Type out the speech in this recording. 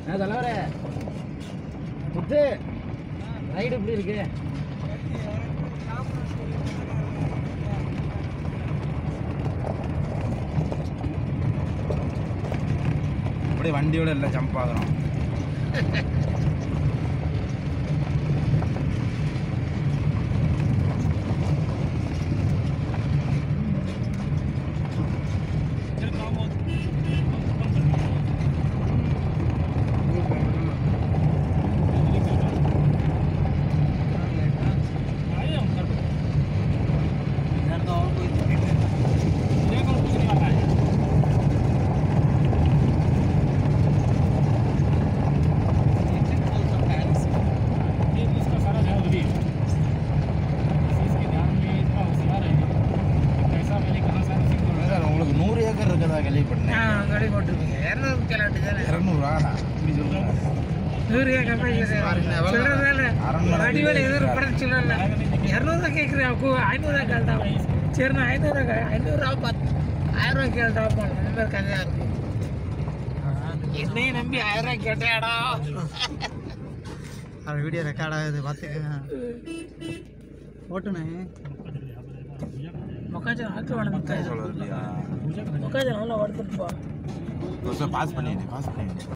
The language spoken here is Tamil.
நான் தலைவரே முத்து ரைடு எப்படி இருக்கு அப்படியே வண்டியோட எல்லாம் ஜம்ப் ஆகுறோம் சார் உங்களுக்கு நூறு ஏக்கர் இருக்கதா கேள்விப்பட்டேன் கடை போட்டிருக்கீங்க இரநூறு கிலோமீட்டர் தானே இரநூறா இப்படி சொல்லுங்க நூறு அரண்மனை அடிவேலை எதிர் படம் சொல்லல இரநூறுவா கேட்குறேன் ஐநூறுவா கேள்டா சரி நான் ஐநூறுவா ஐநூறுவா பத்து ஆயிரம் ரூபா கேள்டா அந்த மாதிரி கதையா இருக்கு என்னையும் நம்பி ஆயிரம் ரூபாய் கேட்டேடா அது வீடியோ ரெக்கார்ட் ஆகுது பார்த்துக்கங்க ஓட்டுனே முக்காஜன் ஆற்று வளர்ந்து சொல்லுறது இல்லையா முக்காஜன் நல்லா வளர்த்துட்டு போ பாஸ் பண்ணிடு பாஸ் பண்ணிடு